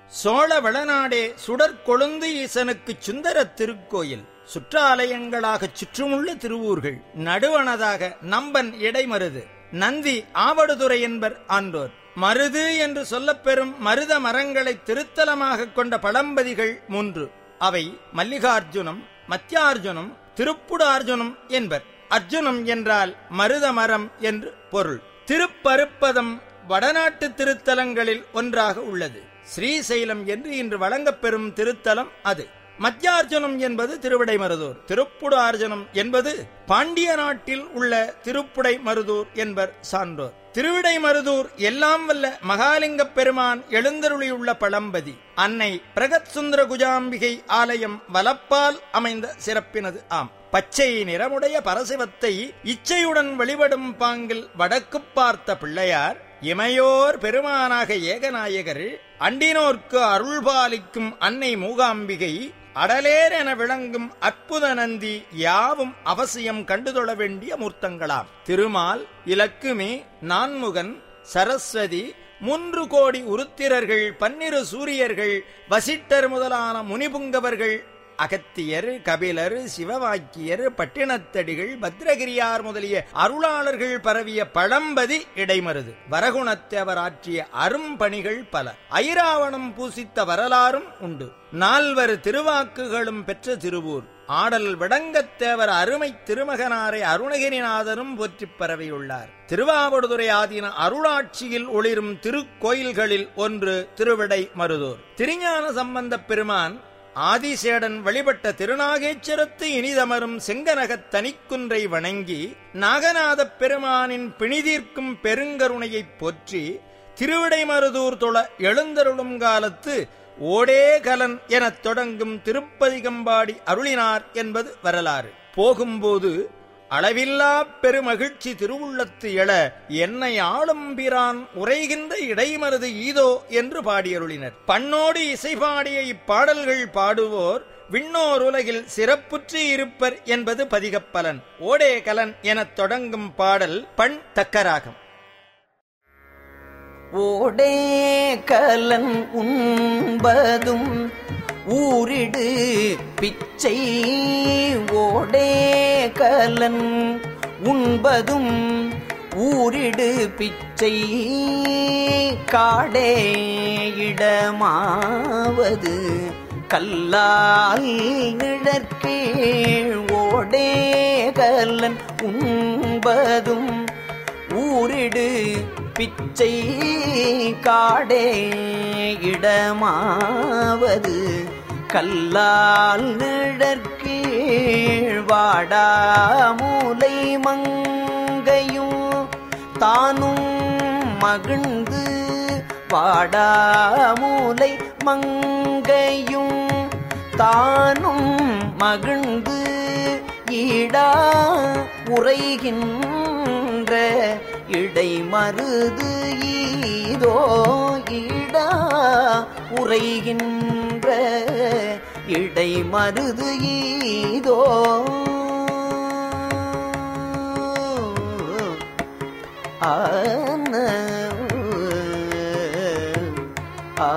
சோழ வளநாடே சுடற்கொழுந்து ஈசனுக்கு சுந்தர திருக்கோயில் சுற்றாலயங்களாகச் சுற்றுமுள்ள திருவூர்கள் நடுவனதாக நம்பன் இடைமருது நந்தி ஆவடுதுறை என்பர் ஆன்றோர் மருது என்று சொல்லப்பெறும் மருத மரங்களை திருத்தலமாக கொண்ட பழம்பதிகள் மூன்று அவை மல்லிகார்ஜுனம் மத்தியார்ஜுனம் திருப்புடார்ஜுனம் என்பர் அர்ஜுனம் என்றால் மருத மரம் என்று பொருள் திருப்பருப்பதம் வடநாட்டு திருத்தலங்களில் ஒன்றாக உள்ளது ஸ்ரீசைலம் என்று இன்று வழங்கப்பெறும் திருத்தலம் அது மத்தியார்ஜுனம் என்பது திருவிடைமருதூர் திருப்புடார்ஜுனம் என்பது பாண்டிய நாட்டில் உள்ள திருப்புடை மருதூர் என்பர் சான்றோர் திருவிடைமருதூர் எல்லாம் வல்ல மகாலிங்க பெருமான் எழுந்தருளியுள்ள பழம்பதி அன்னை பிரகத் சுந்தர குஜாம்பிகை ஆலயம் வலப்பால் அமைந்த சிறப்பினது ஆம் பச்சை நிறமுடைய பரசிவத்தை இச்சையுடன் வழிபடும் பாங்கில் வடக்கு பார்த்த பிள்ளையார் இமையோர் பெருமானாக ஏகநாயகர் அண்டினோர்க்கு அருள்பாலிக்கும் அன்னை மூகாம்பிகை அடலேர் என விளங்கும் அற்புத நந்தி யாவும் அவசியம் கண்டுதொழ வேண்டிய மூர்த்தங்களாம் திருமால் இலக்குமி நான்முகன் சரஸ்வதி மூன்று கோடி உருத்திரர்கள் பன்னிரு சூரியர்கள் வசிட்டர் முதலான முனிபுங்கவர்கள் அகத்தியர் கபிலர் சிவவாக்கியர் பட்டினத்தடிகள் பத்ரகிரியார் முதலிய அருளாளர்கள் பரவிய பழம்பதி இடைமருது வரகுணத்தேவர் ஆற்றிய அரும்பணிகள் பல ஐராவணம் பூசித்த வரலாறும் உண்டு நால்வர் திருவாக்குகளும் பெற்ற திருவூர் ஆடல் விடங்கத்தேவர் அருமை திருமகனாரை அருணகிரிநாதரும் போற்றிப் பரவியுள்ளார் திருவாவடுதுறை ஆதீன அருளாட்சியில் ஒளிரும் திருக்கோயில்களில் ஒன்று திருவிடை மருதூர் திருஞான சம்பந்தப் பெருமான் ஆதிசேடன் வழிபட்ட திருநாகேச்சரத்து இனிதமரும் செங்கனகத் தனிக்குன்றை வணங்கி நாகநாதப் பெருமானின் பிணிதீர்க்கும் பெருங்கருணையைப் போற்றி திருவிடைமருதூர் தொழ எழுந்தருளும் காலத்து ஓடே கலன் எனத் தொடங்கும் திருப்பதிகம்பாடி அருளினார் என்பது வரலாறு போகும்போது அளவில்லா பெருமகிழ்ச்சி திருவுள்ளத்து எழ என்னை ஆளும்பிரான் உரைகின்ற இடைமருது ஈதோ என்று பாடியருளினர் பண்ணோடு இசை பாடிய இப்பாடல்கள் பாடுவோர் விண்ணோர் உலகில் சிறப்புற்று இருப்பர் என்பது பதிகப்பலன் ஓடே கலன் எனத் தொடங்கும் பாடல் பண் தக்கராகம் ஓடே கலன் உண்பதும் ஊரிடு பிச்சை ஓடே கலன் உண்பதும் ஊரிடு பிச்சை காடே இடமாவது கல்லால் நிழற்கீழ் ஓடே கலன் உண்பதும் ஊரிடு பிச்சை காடே இடமாவது கல்லால் நிழற்கீழ் வாடாமூலை மங்கையும் தானும் மகிழ்ந்து வாடாமூலை மங்கையும் தானும் மகிழ்ந்து ஈடா உரைகின்ற இடை மருது ஈதோ ஈடா உரைகின்ற இடை மருது ஈதோ ஆன ஆ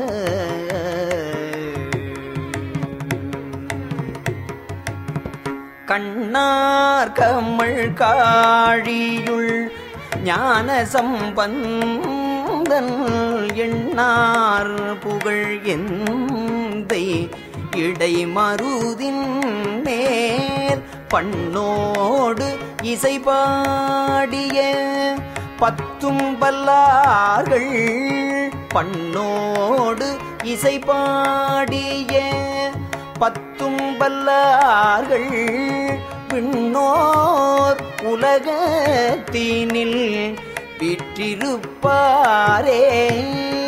கண்ணார் கமள் காழியுள் ஞான சம்பந்தன் எண்ணார் புகழ் எந்தை இடை மருதின் மேல் பண்ணோடு இசை பாடிய பத்தும் பல்லார்கள் பண்ணோடு இசை பாடிய பத்தும் பல்லார்கள் விண்ணோர் உலகத்தினில் விற்றிருப்பாரே